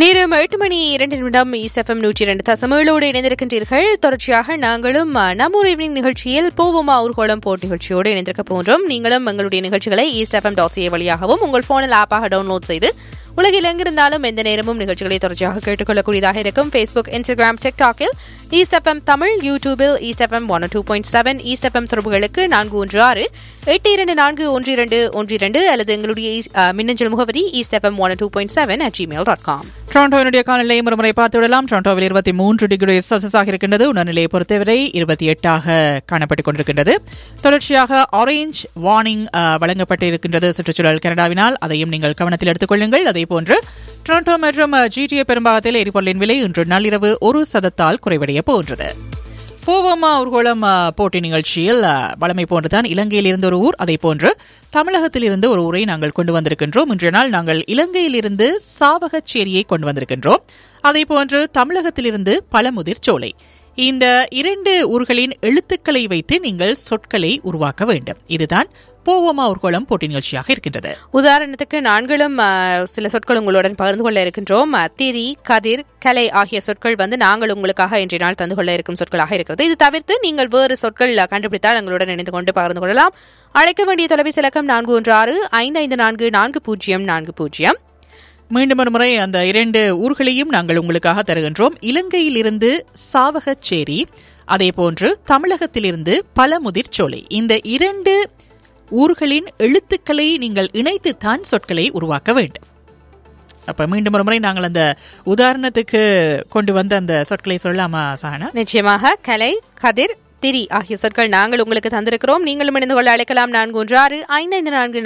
நேரம் எட்டு மணி இரண்டு நிமிடம் இசெஃப்எம் நூற்றி இரண்டு தசமேளோடு இணைந்திருக்கின்றீர்கள் தொடர்ச்சியாக நாங்களும் அஹ், நம்ம ஒரு ஈவினிங் நிகழ்ச்சியில் போவோமா ஊர்கோளம் போட் நிகழ்ச்சியோடு இணைந்திருக்க போன்றோம் நீங்களும் எங்களுடைய நிகழ்ச்சிகளை ஈஸ்ட் எஃப்எம் டாட் சிஏ வழியாகவும் உங்கள் போனில் ஆப்பாக டவுன்லோட் செய்து உலகில் எங்கிருந்தாலும் எந்த நேரமும் நிகழ்ச்சிகளை தொடர்ச்சியாக கேட்டுக்கொள்ளக்கூடியதாக இருக்கும் ஃபேஸ்புக் இன்ஸ்டாகிராம் டிக்டாக்கில் ஈஸ்ட் எஃப்எம் தமிழ் யூடியூபில் East FM one two point seven East FM தொடர்புகளுக்கு நான்கு ஒன்று ஆறு எட்டு இரண்டு நான்கு ஒன்று இரண்டு ஒன்று இரண்டு அல்லது எங்களுடைய ஈஸ்- அஹ், மின்னஞ்சல் முகவரி East FM one two point seven at Gmail dot com டொரண்டோவினுடைய காலநிலை மறுமுறை பார்த்துவிடலாம் டொரண்டோவில் இருபத்தி மூன்று டிகிரி செல்சியஸாக இருக்கின்றது உணர்நிலையை பொறுத்தவரை இருபத்தி எட்டாக காணப்பட்டுக் கொண்டிருக்கின்றது தொடர்ச்சியாக ஆரஞ்ச் வார்னிங் அஹ், வழங்கப்பட்டு இருக்கின்றது சுற்றுச்சூழல் கனடாவினால் அதையும் நீங்கள் கவனத்தில் எடுத்துக் கொள்ளுங்கள் அதே போன்று டொரண்டோ மற்றும் ஜிடிஏ பெரும்பாகத்தில் எரிபொருளின் விலை இன்று நள்ளிரவு ஒரு சதத்தால் குறைவடைய போன்றது பூவம்மா ஊர்கோளம் அஹ், போட்டி நிகழ்ச்சியில் அஹ், வழமை போன்றுதான் இலங்கையில் இருந்து ஒரு ஊர் அதே போன்று தமிழகத்தில் இருந்து ஒரு ஊரை நாங்கள் கொண்டு வந்திருக்கின்றோம் இன்றைய நாள் நாங்கள் இலங்கையில் இருந்து சாவகச்சேரியை கொண்டு வந்திருக்கின்றோம் அதே போன்று தமிழகத்திலிருந்து பழமுதிர் சோலை இந்த இரண்டு ஊர்களின் எழுத்துக்களை வைத்து நீங்கள் சொற்களை உருவாக்க வேண்டும் இதுதான் பூவம்மா ஊர்கோளம் போட்டி நிகழ்ச்சியாக இருக்கின்றது உதாரணத்துக்கு நான்களும் அஹ், சில சொற்கள் உங்களுடன் பகிர்ந்து கொள்ள இருக்கின்றோம் அஹ், திரி கதிர் கலை ஆகிய சொற்கள் வந்து நாங்கள் உங்களுக்காக இன்றைய நாள் தந்து கொள்ள இருக்கும் சொற்களாக இருக்கிறது இது தவிர்த்து நீங்கள் வேறு சொற்கள் அஹ், கண்டுபிடித்தால் எங்களுடன் இணைந்து கொண்டு பகிர்ந்து கொள்ளலாம் அழைக்க வேண்டிய தொலைபேசி இலக்கம் நான்கு ஒன்று ஆறு ஐந்து ஐந்து நான்கு நான்கு பூஜ்ஜியம் நான்கு பூஜ்ஜியம் மீண்டும் ஒரு முறை அந்த இரண்டு ஊர்களையும் நாங்கள் உங்களுக்காக தருகின்றோம் இலங்கையில் இருந்து சாவகச்சேரி அதே போன்று தமிழகத்திலிருந்து பழமுதிர் சோலை இந்த இரண்டு ஊர்களின் எழுத்துக்களை நீங்கள் இணைத்துத்தான் சொற்களை உருவாக்க வேண்டும் அப்ப மீண்டும் ஒரு முறை நாங்கள் அந்த உதாரணத்துக்கு கொண்டு வந்த அந்த சொற்களை சொல்லலாமா சஹனா நிச்சயமாக கலை கதிர் திரி ஆகிய சொற்கள் நாங்கள் உங்களுக்கு தந்திருக்கிறோம் நீங்களும் இணைந்து கொள்ள அழைக்கலாம் நான்கு ஒன்று ஆறு ஐந்து ஐந்து நான்கு